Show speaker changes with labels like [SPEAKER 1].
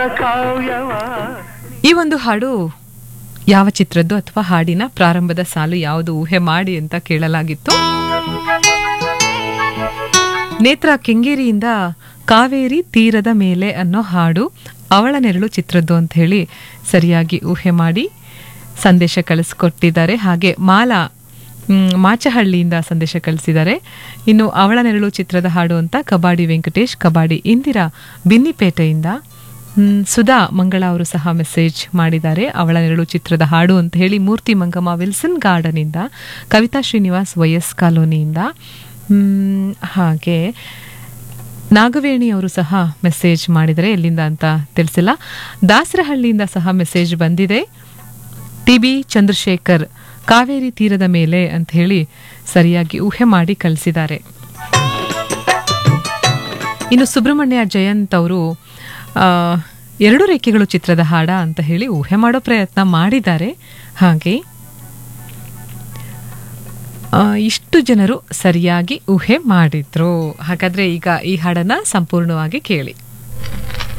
[SPEAKER 1] ಈ ಒಂದು ಹಾಡು ಯಾವ ಚಿತ್ರದ್ದು ಅಥವಾ ಹಾಡಿನ ಪ್ರಾರಂಭದ ಸಾಲು ಯಾವುದು ಊಹೆ ಮಾಡಿ ಅಂತ ಕೇಳಲಾಗಿತ್ತು ನೇತ್ರ ಕೆಂಗೇರಿಯಿಂದ ಕಾವೇರಿ ತೀರದ ಮೇಲೆ ಅನ್ನೋ ಹಾಡು ಅವಳ ನೆರಳು ಚಿತ್ರದ್ದು ಅಂತ ಹೇಳಿ ಸರಿಯಾಗಿ ಊಹೆ ಮಾಡಿ ಸಂದೇಶ ಕಳಿಸ್ಕೊಟ್ಟಿದ್ದಾರೆ ಹಾಗೆ ಮಾಲಾ ಮ್, ಮಾಚಹಳ್ಳಿಯಿಂದ ಸಂದೇಶ ಕಳಿಸಿದ್ದಾರೆ ಇನ್ನು ಅವಳ ನೆರಳು ಚಿತ್ರದ ಹಾಡು ಅಂತ ಕಬಾಡಿ ವೆಂಕಟೇಶ್ ಕಬಾಡಿ ಇಂದಿರಾ ಬಿನ್ನಿಪೇಟೆಯಿಂದ ಮ್, ಸುಧಾ ಮಂಗಳ ಅವರು ಸಹ ಮೆಸೇಜ್ ಮಾಡಿದ್ದಾರೆ ಅವಳ ನೆರಳು ಚಿತ್ರದ ಹಾಡು ಅಂತ ಹೇಳಿ ಮೂರ್ತಿ ಮಂಗಮ್ಮ ವಿಲ್ಸನ್ ಗಾರ್ಡನಿಂದ ಕವಿತಾ ಶ್ರೀನಿವಾಸ್ ವೈಎಸ್ ಕಾಲೋನಿಯಿಂದ ಮ್, ಹಾಗೆ ನಾಗವೇಣಿ ಅವರು ಸಹ ಮೆಸೇಜ್ ಮಾಡಿದರೆ ಎಲ್ಲಿಂದ ಅಂತ ತಿಳಿಸಿಲ್ಲ ದಾಸರಹಳ್ಳಿಯಿಂದ ಸಹ ಮೆಸೇಜ್ ಬಂದಿದೆ ಟಿ ಬಿ ಚಂದ್ರಶೇಖರ್ ಕಾವೇರಿ ತೀರದ ಮೇಲೆ ಅಂತ ಹೇಳಿ ಸರಿಯಾಗಿ ಊಹೆ ಮಾಡಿ ಕಳಿಸಿದ್ದಾರೆ ಇನ್ನು ಸುಬ್ರಹ್ಮಣ್ಯ ಜಯಂತ್ ಅವರು ಆ, ಎರಡು ರೇಖೆಗಳು ಚಿತ್ರದ ಹಾಡ ಅಂತ ಹೇಳಿ ಊಹೆ ಮಾಡೋ ಪ್ರಯತ್ನ ಮಾಡಿದ್ದಾರೆ ಹಾಗೆ ಆ, ಇಷ್ಟು ಜನರು ಸರಿಯಾಗಿ ಊಹೆ ಮಾಡಿದ್ರು ಹಾಗಾದ್ರೆ ಈಗ ಈ ಹಾಡನ್ನ ಸಂಪೂರ್ಣವಾಗಿ ಕೇಳಿ